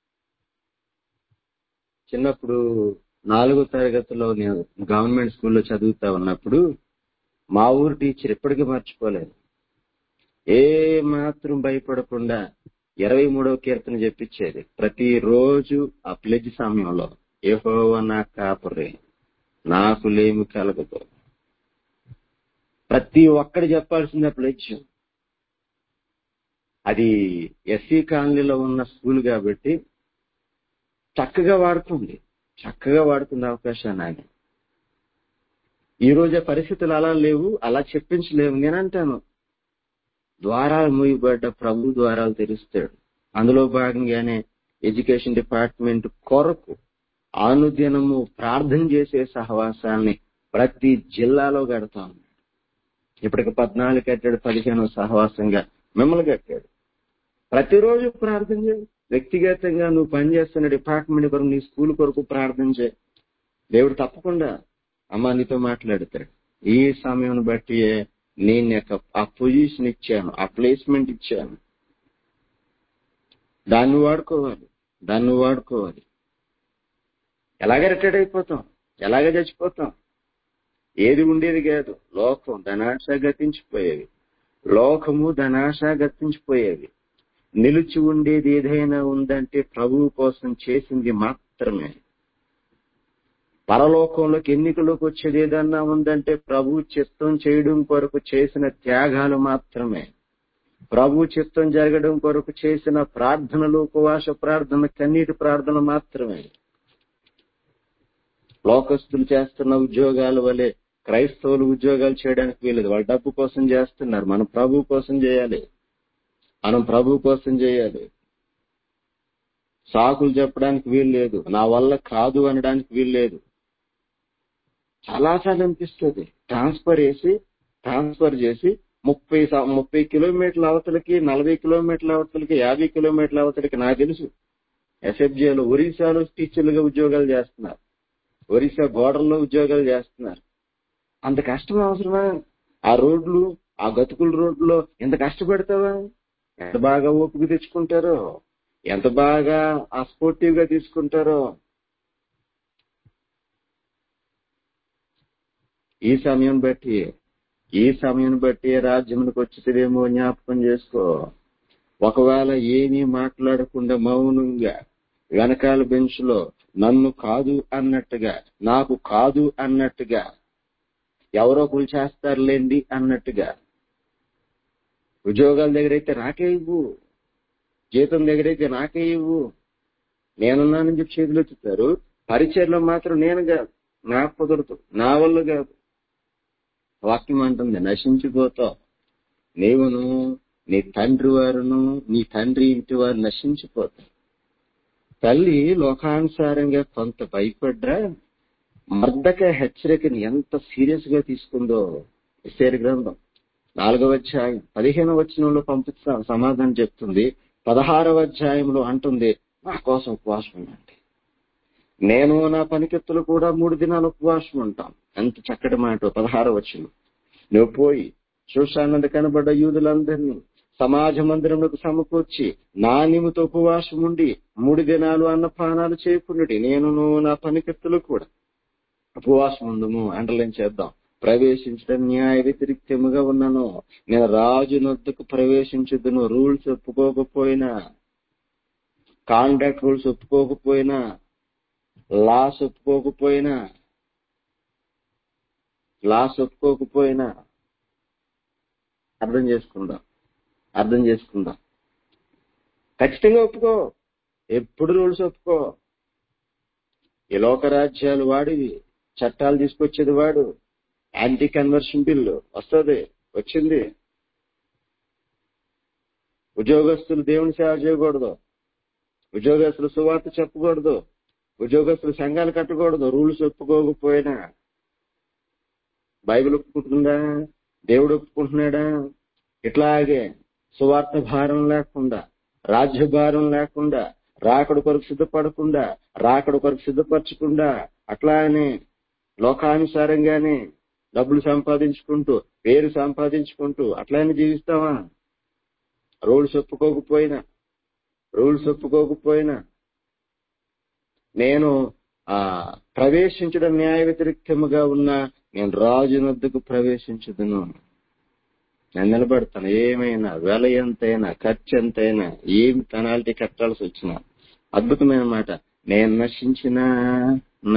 చిన్నప్పుడు నాలుగో తరగతిలో నేను గవర్నమెంట్ స్కూల్లో చదువుతా ఉన్నప్పుడు మా ఊరు టీచర్ ఎప్పటికీ మర్చిపోలేదు ఏ మాత్రం భయపడకుండా ఇరవై మూడవ కీర్తన చెప్పించేది ప్రతిరోజు ఆ ప్లెజ్ సమయంలో ఏహోవ నా కాపరి నాకు లేమి కలగదు ప్రతి ఒక్కటి చెప్పాల్సిందే ప్లెజ్ అది ఎస్సీ కాలనీలో ఉన్న స్కూల్ కాబట్టి చక్కగా వాడుతుంది చక్కగా వాడుకునే అవకాశాన్ని ఆయన ఈ రోజు ఆ పరిస్థితులు అలా లేవు అలా చెప్పించలేవు నేను అంటాను ద్వారాలు మూయబడ్డ ప్రభు ద్వారాలు తెరుస్తాడు అందులో భాగంగానే ఎడ్యుకేషన్ డిపార్ట్మెంట్ కొరకు అనుదినము ప్రార్థన చేసే సహవాసాన్ని ప్రతి జిల్లాలో కడతా ఉన్నాడు ఇప్పటికి పద్నాలుగు కట్టాడు పదిహేను సహవాసంగా మిమ్మల్ని కట్టాడు ప్రతిరోజు ప్రార్థన చేయి వ్యక్తిగతంగా నువ్వు పనిచేస్తున్న డిపార్ట్మెంట్ కొరకు నీ స్కూల్ కొరకు ప్రార్థన చేయి దేవుడు తప్పకుండా అమ్మ నీతో మాట్లాడతాడు ఈ సమయం బట్టి నేను యొక్క ఆ పొజిషన్ ఇచ్చాను ఆ ప్లేస్మెంట్ ఇచ్చాను దాన్ని వాడుకోవాలి దాన్ని వాడుకోవాలి ఎలాగ రిటైర్డ్ అయిపోతాం ఎలాగ చచ్చిపోతాం ఏది ఉండేది కాదు లోకం ధనాశ గతించిపోయేవి లోకము ధనాశ గతించిపోయేవి నిలిచి ఉండేది ఏదైనా ఉందంటే ప్రభువు కోసం చేసింది మాత్రమే పరలోకంలోకి ఎన్నికలోకి వచ్చేది ఏదన్నా ఉందంటే ప్రభు చిత్తం చేయడం కొరకు చేసిన త్యాగాలు మాత్రమే ప్రభు చిత్తం జరగడం కొరకు చేసిన ప్రార్థనలు ఉపవాస ప్రార్థన కన్నీటి ప్రార్థన మాత్రమే లోకస్తులు చేస్తున్న ఉద్యోగాల వలె క్రైస్తవులు ఉద్యోగాలు చేయడానికి వీలేదు వాళ్ళ డబ్బు కోసం చేస్తున్నారు మనం ప్రభు కోసం చేయాలి మనం ప్రభు కోసం చేయాలి సాకులు చెప్పడానికి వీలు లేదు నా వల్ల కాదు అనడానికి వీలు లేదు చాలాసార్లు అనిపిస్తుంది ట్రాన్స్ఫర్ చేసి ట్రాన్స్ఫర్ చేసి ముప్పై స- ముప్పై కిలోమీటర్ల అవతలకి నలభై కిలోమీటర్ల అవతలకి యాభై కిలోమీటర్ల అవతలకి నాకు తెలుసు ఎస్ఎఫ్జేలో ఒరిస్సాలో టీచర్లుగా ఉద్యోగాలు చేస్తున్నారు ఒరిస్సా బోర్డర్లో ఉద్యోగాలు చేస్తున్నారు అంత కష్టం అవసరమా ఆ రోడ్లు ఆ గతుకుల రోడ్లో ఎంత కష్టపడతావా ఎంత బాగా ఓపిక తెచ్చుకుంటారో ఎంత బాగా ఆ స్పోర్టివ్ గా తీసుకుంటారో ఈ సమయం బట్టి ఈ సమయం బట్టి రాజ్యమునికి వచ్చేదేమో జ్ఞాపకం చేసుకో ఒకవేళ ఏమీ మాట్లాడకుండా మౌనంగా వెనకాల బెంచ్ లో నన్ను కాదు అన్నట్టుగా నాకు కాదు అన్నట్టుగా ఎవరో ఒకరు చేస్తారులేండి అన్నట్టుగా ఉద్యోగాల దగ్గర అయితే నాకే ఇవ్వు జీతం దగ్గర అయితే నాకే ఇవ్వు నేనున్నానని చెప్పి చేతులు ఎత్తుతారు పరిచయలో మాత్రం నేను కాదు నాకు కుదరదు నా వల్ల కాదు వాక్యం అంటుంది నశించిపోతావు నీవును నీ తండ్రి వారును నీ తండ్రి ఇంటి వారు నశించిపోతావు తల్లి లోకానుసారంగా కొంత భయపడ్డా మర్దక హెచ్చరికని ఎంత సీరియస్ గా తీసుకుందో ఇస్తేరు గ్రంథం నాలుగవ అధ్యాయం పదిహేనవ వచనంలో పంపిస్తా సమాధానం చెప్తుంది పదహారవ అధ్యాయంలో అంటుంది నా కోసం ఉపవాసం ఉండండి నేను నా పనికెత్తులు కూడా మూడు దినాలు ఉపవాసం ఉంటాం ఎంత చక్కటి మాట పదహారవ వచనం నువ్వు పోయి చూశానందు కనబడ్డ యూదులందరినీ సమాజ మందిరంలోకి సమకూర్చి నా నిమితో ఉపవాసం ఉండి మూడు దినాలు అన్నపానాలు చేయకుండాటి నేను నా పనికెత్తులు కూడా ఉపవాసం ఉందము అండర్లైన్ చేద్దాం ప్రవేశించడం న్యాయ వ్యతిరిక్తముగా ఉన్నాను నేను రాజు నొద్దకు ప్రవేశించదును రూల్స్ ఒప్పుకోకపోయినా కాంట్రాక్ట్ రూల్స్ ఒప్పుకోకపోయినా లాస్ ఒప్పుకోకపోయినా లాస్ ఒప్పుకోకపోయినా అర్థం చేసుకుందాం అర్థం చేసుకుందాం ఖచ్చితంగా ఒప్పుకో ఎప్పుడు రూల్స్ ఒప్పుకో ఈ లోకరాజ్యాలు వాడివి చట్టాలు తీసుకొచ్చేది వాడు యాంటీ కన్వర్షన్ బిల్లు వస్తుంది వచ్చింది ఉద్యోగస్తులు దేవుని సేవ చేయకూడదు ఉద్యోగస్తులు సువార్త చెప్పకూడదు ఉద్యోగస్తులు సంఘాలు కట్టకూడదు రూల్స్ ఒప్పుకోకపోయినా బైబిల్ ఒప్పుకుంటుందా దేవుడు ఒప్పుకుంటున్నాడా ఇట్లాగే సువార్త భారం లేకుండా రాజ్య భారం లేకుండా రాకడు కొరకు సిద్ధపడకుండా రాకడు కొరకు సిద్ధపరచకుండా అట్లానే లోకానుసారంగానే డబ్బులు సంపాదించుకుంటూ పేరు సంపాదించుకుంటూ అట్లానే జీవిస్తావా రూల్స్ ఒప్పుకోకపోయినా రూల్స్ ఒప్పుకోకపోయినా నేను ఆ ప్రవేశించడం న్యాయ వ్యతిరేక్తముగా ఉన్నా నేను రాజు నద్దుకు ప్రవేశించదును నేను నిలబడతాను ఏమైనా వెల ఎంతైనా ఖర్చు ఎంతైనా ఏం పెనాల్టీ కట్టాల్సి వచ్చినా అద్భుతమైన మాట నేను నశించినా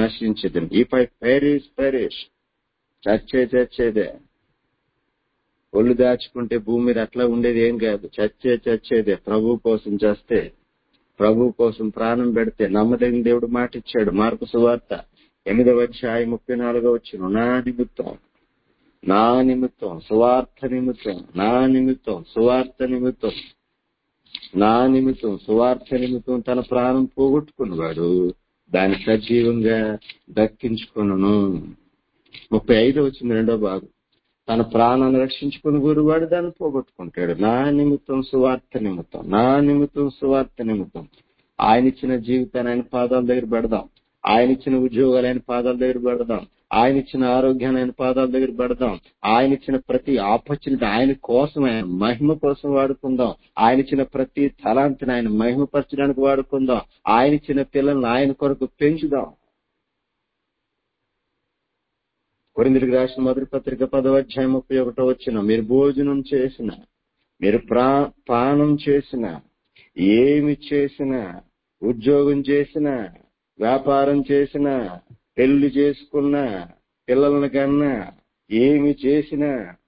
నశించదు ఈ పై పెరిష్ పెరిష్ చచ్చే చచ్చేదే ఒళ్ళు దాచుకుంటే భూమి మీద అట్లా ఉండేది ఏం కాదు చచ్చే చచ్చేదే ప్రభు కోసం చేస్తే ప్రభు కోసం ప్రాణం పెడితే నమ్మదగిన దేవుడు మాట ఇచ్చాడు మార్పు సువార్త ఎనిమిదవ అధ్యాయం ముప్పై నాలుగో వచ్చిన నా నిమిత్తం నా నిమిత్తం సువార్త నిమిత్తం నా నిమిత్తం సువార్త నిమిత్తం నా నిమిత్తం సువార్త నిమిత్తం తన ప్రాణం పోగొట్టుకున్నవాడు దాన్ని సజీవంగా దక్కించుకును ముప్పై ఐదు వచ్చింది రెండో భాగం తన ప్రాణాన్ని రక్షించుకుని గురువాడు దాన్ని పోగొట్టుకుంటాడు నా నిమిత్తం సువార్త నిమిత్తం నా నిమిత్తం సువార్త నిమిత్తం ఆయన ఇచ్చిన జీవితాన్ని ఆయన పాదాల దగ్గర పెడదాం ఆయన ఇచ్చిన ఉద్యోగాలు ఆయన పాదాల దగ్గర పెడదాం ఆయన ఇచ్చిన ఆరోగ్యాన్ని ఆయన పాదాల దగ్గర పెడదాం ఆయన ఇచ్చిన ప్రతి ఆపర్చునిటీ ఆయన కోసం ఆయన మహిమ కోసం వాడుకుందాం ఆయన ఇచ్చిన ప్రతి తలాంతిని ఆయన మహిమపరచడానికి వాడుకుందాం ఆయన ఇచ్చిన పిల్లల్ని ఆయన కొరకు పెంచుదాం కొరిందుడికి రాసిన మొదటి పత్రిక పదవ అధ్యాయం ముప్పై ఒకటో వచ్చిన మీరు భోజనం చేసిన మీరు ప్రా పానం చేసిన ఏమి చేసినా ఉద్యోగం చేసినా వ్యాపారం చేసినా పెళ్లి చేసుకున్నా పిల్లలను కన్నా ఏమి చేసినా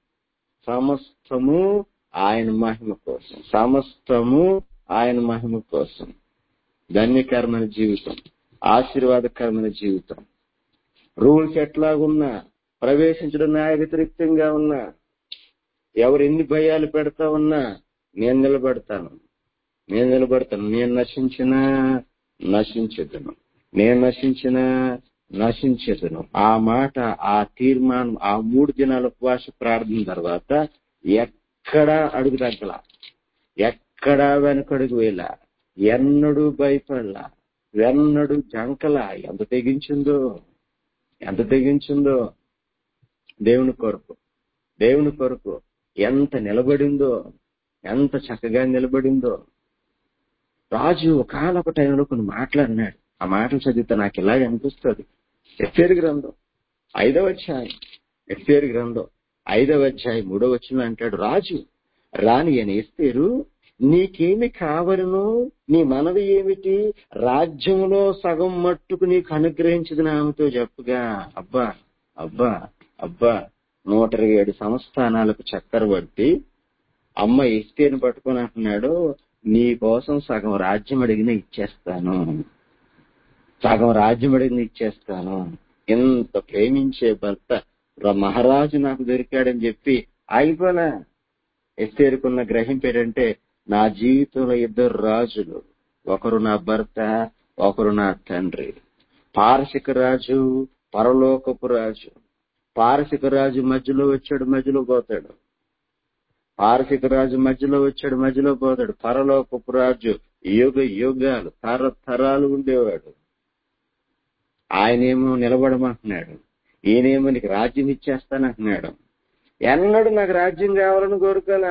సమస్తము ఆయన మహిమ కోసం సమస్తము ఆయన మహిమ కోసం ధన్యకరమైన జీవితం ఆశీర్వాదకరమైన జీవితం రూల్స్ ఎట్లాగున్నా ప్రవేశించడం న్యాయ వ్యతిరేక్తంగా ఉన్నా ఎవరు ఎన్ని భయాలు పెడతా ఉన్నా నేను నిలబడతాను నేను నిలబడతాను నేను నశించినా నశించదును నేను నశించినా నశించదును ఆ మాట ఆ తీర్మానం ఆ మూడు దినాల ఉపవాస ప్రార్థన తర్వాత ఎక్కడా అడుగు తగ్గల ఎక్కడా వెనకడుగు వేళ ఎన్నడూ భయపడలా ఎన్నడూ జంకల ఎంత తెగించిందో ఎంత తెగించిందో దేవుని కొరకు దేవుని కొరకు ఎంత నిలబడిందో ఎంత చక్కగా నిలబడిందో రాజు ఒకనొక టైంలో కొన్ని మాటలు అన్నాడు ఆ మాటలు చదివితే నాకు ఇలాగ అనిపిస్తుంది ఎఫ్ఏర్ గ్రంథం ఐదవ అధ్యాయం ఎఫ్ఏర్ గ్రంథం ఐదవ అధ్యాయం మూడవ వచ్చిన అంటాడు రాజు రాని అని ఎస్తేరు నీకేమి కావలను నీ మనవి ఏమిటి రాజ్యంలో సగం మట్టుకు నీకు అనుగ్రహించదు ఆమెతో చెప్పుగా అబ్బా అబ్బా అబ్బా నూట ఇరవై ఏడు సంస్థానాలకు చక్కర పట్టి అమ్మ ఎస్తేని పట్టుకొని అంటున్నాడు నీ కోసం సగం రాజ్యం అడిగిన ఇచ్చేస్తాను సగం రాజ్యం అడిగిన ఇచ్చేస్తాను ఎంత ప్రేమించే భర్త ర- మహారాజు నాకు దొరికాడని చెప్పి ఆగిపోలే ఎస్తేరుకున్న గ్రహింపు ఏంటంటే నా జీవితంలో ఇద్దరు రాజులు ఒకరు నా భర్త ఒకరు నా తండ్రి పారసిక రాజు పరలోకపు రాజు పారసిక రాజు మధ్యలో వచ్చాడు మధ్యలో పోతాడు పారసిక రాజు మధ్యలో వచ్చాడు మధ్యలో పోతాడు పరలోకపు రాజు యుగ యుగాలు తరతరాలు ఉండేవాడు ఆయనేమో నిలబడమంటున్నాడు ఈయనేమో నీకు రాజ్యం ఇచ్చేస్తానంటున్నాడు ఎన్నడూ నాకు రాజ్యం కావాలని కోరుకోలా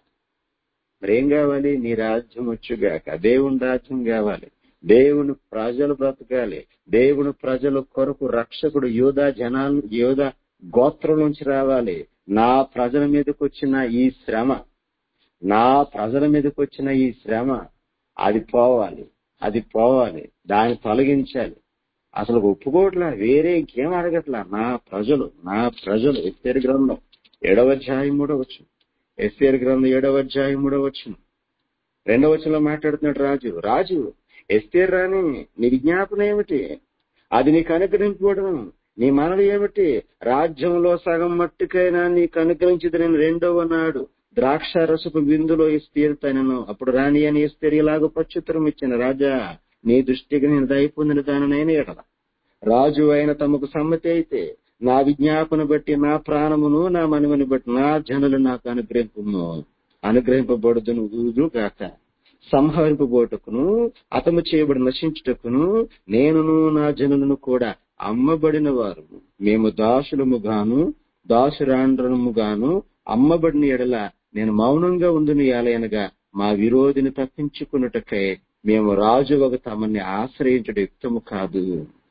మరేం కావాలి నీ రాజ్యం వచ్చుగాక దేవుని రాజ్యం కావాలి దేవుని ప్రజలు బ్రతకాలి దేవుని ప్రజల కొరకు రక్షకుడు యోధా జనాలు యోధా గోత్రం నుంచి రావాలి నా ప్రజల మీదకి వచ్చిన ఈ శ్రమ నా ప్రజల మీదకి వచ్చిన ఈ శ్రమ అది పోవాలి అది పోవాలి దాన్ని తొలగించాలి అసలు ఒప్పుకోవట్లా వేరే ఇంకేం అడగట్లా నా ప్రజలు నా ప్రజలు ఎస్తేరు గ్రంథం ఏడవ అధ్యాయం మూడవ వచ్చు ఎస్తేరు గ్రంథం ఏడవ అధ్యాయం మూడవ వచ్చు రెండవ వచ్చంలో మాట్లాడుతున్నాడు రాజు రాజు ఎస్తేరు రాని నీ విజ్ఞాపన ఏమిటి అది నీకు అనుగ్రహించబడను నీ మనవి ఏమిటి రాజ్యంలో సగం మట్టుకైనా నీకు అనుగ్రహించదు నేను రెండవ నాడు ద్రాక్ష రసపు బిందులో ఇస్తేరు తనను అప్పుడు రాణి అని ఇస్తేరు ఇలాగ పచ్చుత్తరం ఇచ్చిన రాజా నీ దృష్టికి నేను దయ పొందిన దానినైనా ఎడల రాజు అయిన తమకు సమ్మతి అయితే నా విజ్ఞాపన బట్టి నా ప్రాణమును నా మనముని బట్టి నా జనులు నాకు అనుగ్రహింపు అనుగ్రహింపబడుదును ఊదు గాక సంహరింపబోటకును అతము చేయబడి నశించుటకును నేనును నా జనులను కూడా అమ్మబడిన వారు మేము దాసులము గాను దాసురాండ్రము గాను అమ్మబడిన ఎడల నేను మౌనంగా ఉండును యాలయనగా మా విరోధిని తప్పించుకున్నటకై మేము రాజు ఒక తమని ఆశ్రయించడం యుక్తము కాదు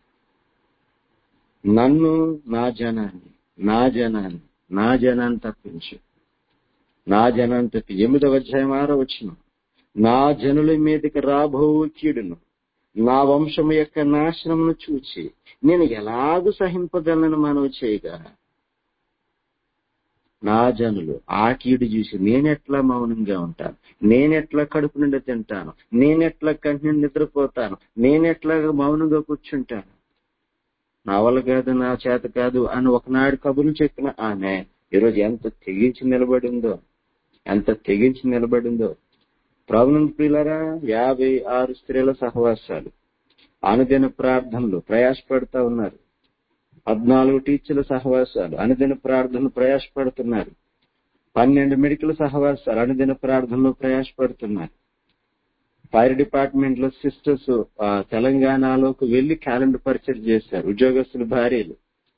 నన్ను నా జనాన్ని నా జనాన్ని నా జనాన్ని తప్పించు నా జనాన్ని తప్పి ఎనిమిదవ అధ్యాయం ఆరో వచ్చిన నా జనుల మీదకి రాబో కీడును నా వంశము యొక్క నాశనమును చూచి నేను ఎలాగూ సహింపగలను మనవి చేయగా నా జనులు ఆ కీడు చూసి నేనెట్లా మౌనంగా ఉంటాను నేనెట్లా కడుపు నిండా తింటాను నేనెట్లా కంటి నిండా నిద్రపోతాను నేనెట్లా మౌనంగా కూర్చుంటాను నా వల్ల కాదు నా చేత కాదు అని ఒకనాడు కబుర్లు చెప్పిన ఆమె ఈరోజు ఎంత తెగించి నిలబడిందో ఎంత తెగించి నిలబడిందో ప్రభుత్వ ప్రియులరా యాభై ఆరు స్త్రీల సహవాసాలు అనుదిన ప్రార్థనలు ప్రయాసపడుతూ ఉన్నారు పద్నాలుగు టీచర్ల సహవాసాలు అనుదిన ప్రార్థనలు ప్రయాసపడుతున్నారు పన్నెండు మెడికల్ సహవాసాలు అనుదిన ప్రార్థనలు ప్రయాసపడుతున్నారు ఫైర్ డిపార్ట్మెంట్ లో సిస్టర్స్ తెలంగాణలోకి వెళ్లి క్యాలెండర్ పరిచయం చేశారు ఉద్యోగస్తుల భార్యలు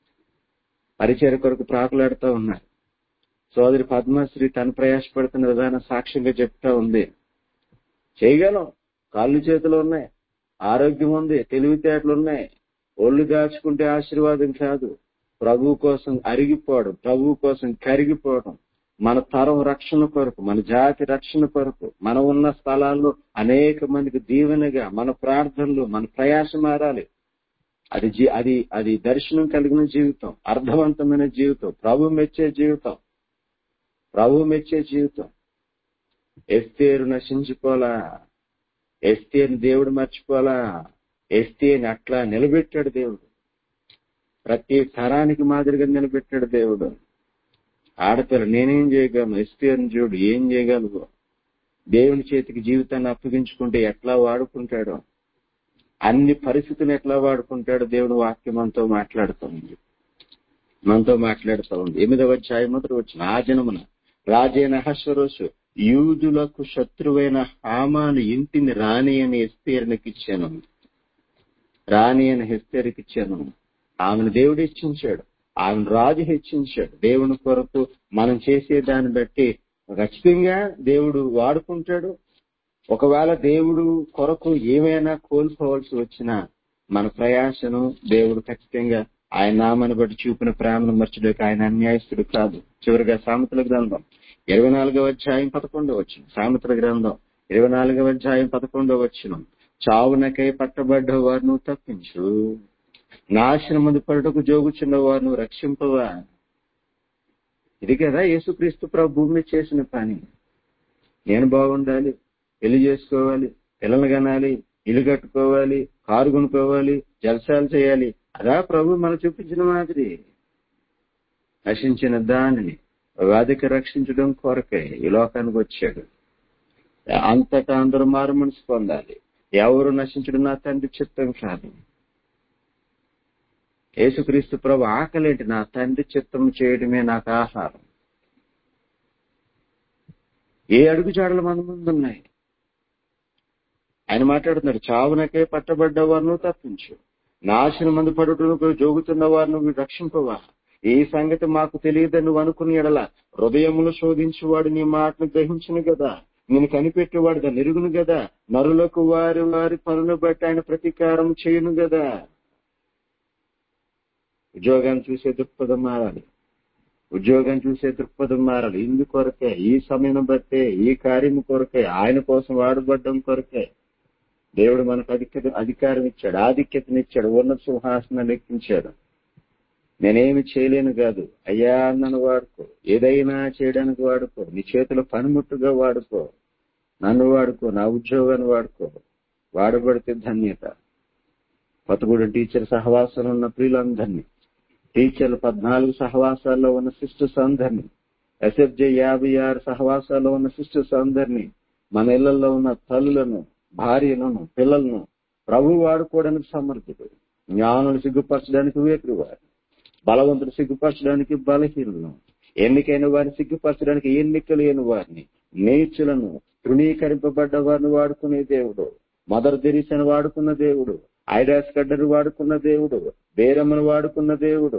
పరిచయ కొరకు ప్రాకులాడుతూ ఉన్నారు సోదరి పద్మశ్రీ తను ప్రయాసపడుతున్న విధానం సాక్ష్యంగా చెప్తా ఉంది చేయగలం కాళ్ళు చేతులు ఉన్నాయి ఆరోగ్యం ఉంది తెలివితేటలు ఉన్నాయి ఒళ్ళు దాచుకుంటే ఆశీర్వాదం కాదు ప్రభు కోసం అరిగిపోవడం ప్రభు కోసం కరిగిపోవడం మన తరం రక్షణ కొరకు మన జాతి రక్షణ కొరకు మనం ఉన్న స్థలాల్లో అనేక మందికి దీవెనగా మన ప్రార్థనలు మన ప్రయాస మారాలి అది జీ- అది అది దర్శనం కలిగిన జీవితం అర్థవంతమైన జీవితం ప్రభు మెచ్చే జీవితం ప్రభు మెచ్చే జీవితం ఎస్తేరు నశించుకోలా ఎస్తేని దేవుడు మర్చిపోలా ఎస్తేని అట్లా నిలబెట్టాడు దేవుడు ప్రతి తరానికి మాదిరిగా నిలబెట్టాడు దేవుడు ఆడపిల్ల నేనేం చేయగలను ఎస్తేని చూడు ఏం చేయగలవు దేవుని చేతికి జీవితాన్ని అప్పగించుకుంటే ఎట్లా వాడుకుంటాడో అన్ని పరిస్థితులు ఎట్లా వాడుకుంటాడో దేవుడు వాక్యం మనతో మాట్లాడుతూ ఉంది మనతో మాట్లాడుతూ ఉంది ఎనిమిదవ అధ్యాయం మొదటి వచ్చిన ఆ జనమున రాజైన హస్వరోసు యూదులకు శత్రువైన హామాను ఇంటిని రాణి అని ఎస్తేరునికి ఇచ్చాను రాణి అని హెస్తేరుకి ఇచ్చాను ఆమెను దేవుడు హెచ్చించాడు ఆమెను రాజు హెచ్చించాడు దేవుని కొరకు మనం చేసే దాన్ని బట్టి ఖచ్చితంగా దేవుడు వాడుకుంటాడు ఒకవేళ దేవుడు కొరకు ఏమైనా కోల్పోవలసి వచ్చినా మన ప్రయాసను దేవుడు ఖచ్చితంగా ఆయన నామాన్ని బట్టి చూపిన ప్రేమను మర్చిలోకి ఆయన అన్యాయస్తుడు కాదు చివరిగా సామెతల గ్రంథం ఇరవై నాలుగవ అధ్యాయం పదకొండవ వచ్చిన సామెతల గ్రంథం ఇరవై నాలుగవ అధ్యాయం పదకొండవ వచ్చిన చావునకై పట్టబడ్డ వారిను తప్పించు నాశనమందు పడుటకు జోగుచున్న వారిను రక్షింపవా ఇది కదా యేసుక్రీస్తు ప్రభు భూమి మీద చేసిన పని నేను బాగుండాలి పెళ్లి చేసుకోవాలి పిల్లలు కనాలి ఇల్లు కట్టుకోవాలి కారు కొనుక్కోవాలి జలసాలు చేయాలి అదా ప్రభు మనకు చూపించిన మాదిరి నశించిన దానిని వ్యాధికి రక్షించడం కొరకే ఈ లోకానికి వచ్చాడు అంతటా అందరూ మారు మనసు పొందాలి ఎవరు నశించడం నా తండ్రి చిత్తం కాదు యేసుక్రీస్తు ప్రభు ఆకలేంటి నా తండ్రి చిత్తం చేయడమే నాకు ఆహారం ఏ అడుగుజాడలు మన ముందు ఉన్నాయి ఆయన మాట్లాడుతున్నాడు చావునకే పట్టబడ్డ వారిను తప్పించు నాశన మంది పడుటకు జోగుతున్న వారిని రక్షింపవా ఈ సంగతి మాకు తెలియదని నువ్వు అనుకుని ఎడల హృదయములు శోధించువాడు నీ మాటను గ్రహించును కదా నేను కనిపెట్టేవాడు దాన్ని ఎరుగును కదా నరులకు వారి వారి పనులు బట్టి ఆయన ప్రతీకారం చేయను కదా ఉద్యోగాన్ని చూసే దృక్పథం మారాలి ఉద్యోగం చూసే దృక్పథం మారాలి ఇందు కొరకే ఈ సమయం బట్టే ఈ కార్యం కొరకే ఆయన కోసం వాడబడ్డం కొరకే దేవుడు మనకు అధిక అధికారం ఇచ్చాడు ఆధిక్యతనిచ్చాడు ఉన్నత సింహాసనాన్ని ఎక్కించాడు నేనేమి చేయలేను కాదు అయ్యా నన్ను వాడుకో ఏదైనా చేయడానికి వాడుకో నీ చేతుల పనిముట్టుగా వాడుకో నన్ను వాడుకో నా ఉద్యోగాన్ని వాడుకో వాడబడితే ధన్యత కొత్తగూడెం టీచర్ సహవాసంలో ఉన్న ప్రియులందరినీ టీచర్లు పద్నాలుగు సహవాసాల్లో ఉన్న సిస్టర్స్ అందరినీ ఎస్ఎఫ్జే యాభై ఆరు సహవాసాల్లో ఉన్న సిస్టర్స్ అందరినీ మన ఇళ్లలో ఉన్న తల్లులను భార్యలను పిల్లలను ప్రభు వాడుకోవడానికి సమర్థుడు జ్ఞానులు సిగ్గుపరచడానికి వేకువారు బలవంతుడు సిగ్గుపరచడానికి బలహీనులను ఎన్నికైన వారిని సిగ్గుపరచడానికి ఎన్నిక లేని వారిని నీచులను తృణీకరింపబడ్డ వారిని వాడుకునే దేవుడు మదర్ తెరీసను వాడుకున్న దేవుడు ఐడాస్ గడ్డను వాడుకున్న దేవుడు బేరమ్మను వాడుకున్న దేవుడు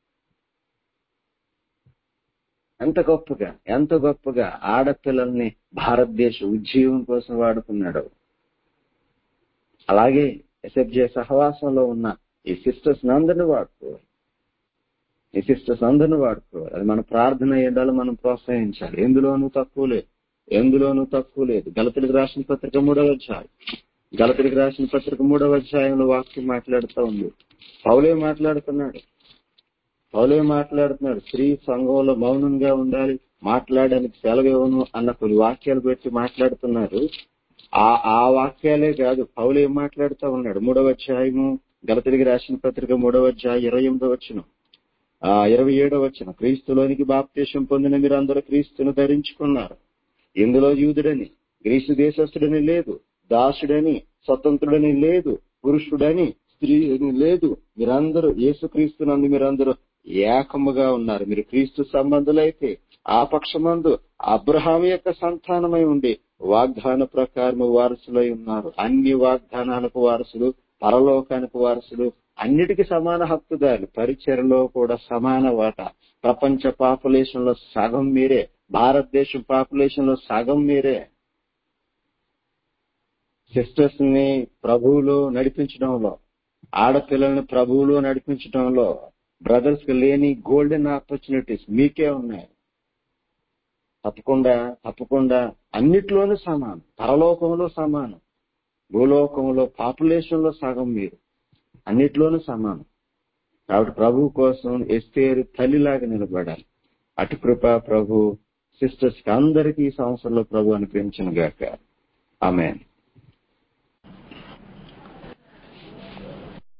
ఎంత గొప్పగా ఎంత గొప్పగా ఆడపిల్లల్ని భారతదేశ ఉద్యోగం కోసం వాడుకున్నాడు అలాగే ఎస్ఎఫ్జే సహవాసంలో ఉన్న ఈ సిస్టర్స్ అందరిని వాడుకోవాలి ఈ సిస్టర్స్ అందరిని వాడుకోవాలి అది మన ప్రార్థన ఏండాలో మనం ప్రోత్సహించాలి ఎందులోనూ తక్కువ లేదు ఎందులోనూ తక్కువ లేదు గలతులకు రాసిన పత్రిక మూడవ అధ్యాయం గలతులకు రాసిన పత్రిక మూడవ అధ్యాయంలో వాక్యం మాట్లాడుతూ ఉంది పౌలే మాట్లాడుతున్నాడు పౌలే మాట్లాడుతున్నాడు స్త్రీ సంఘంలో మౌనంగా ఉండాలి మాట్లాడడానికి సెలవు ఇవ్వను అన్న కొన్ని వాక్యాలు పెట్టి మాట్లాడుతున్నారు ఆ ఆ వాక్యాలే కాదు పౌలు ఏం మాట్లాడుతూ ఉన్నాడు మూడవ అధ్యాయము గలతిరిగి రాసిన పత్రిక మూడవ అధ్యాయం ఇరవై ఎనిమిదో వచ్చిన ఆ ఇరవై ఏడో వచ్చిన క్రీస్తులోనికి బాప్తీసం పొందిన మీరు అందరూ క్రీస్తును ధరించుకున్నారు ఇందులో యూదుడని గ్రీసు దేశస్థుడని లేదు దాసుడని స్వతంత్రుడని లేదు పురుషుడని స్త్రీ అని లేదు మీరందరూ యేసుక్రీస్తునందు మీరందరూ ఏకముగా ఉన్నారు మీరు క్రీస్తు సంబంధులైతే ఆ పక్షమందు అబ్రహాం యొక్క సంతానమై ఉండి వాగ్దాన ప్రకారము వారసులై ఉన్నారు అన్ని వాగ్దానాలకు వారసులు పరలోకానికి వారసులు అన్నిటికీ సమాన హక్కుదారులు పరిచయలో కూడా సమాన వాటా ప్రపంచ పాపులేషన్ లో సగం మీరే భారతదేశం పాపులేషన్ లో సగం మీరే సిస్టర్స్ ని ప్రభువులో నడిపించడంలో ఆడపిల్లల్ని ప్రభువులో నడిపించడంలో బ్రదర్స్ కి లేని గోల్డెన్ ఆపర్చునిటీస్ మీకే ఉన్నాయి తప్పకుండా తప్పకుండా అన్నిట్లోనూ సమానం పరలోకంలో సమానం భూలోకంలో పాపులేషన్ లో సగం మీరు అన్నిట్లోనూ సమానం కాబట్టి ప్రభు కోసం ఎస్తేరు తల్లిలాగా నిలబడాలి అటు కృప ప్రభు సిస్టర్స్ కి అందరికీ ఈ సంవత్సరంలో ప్రభు అనిపించను గాక ఆమె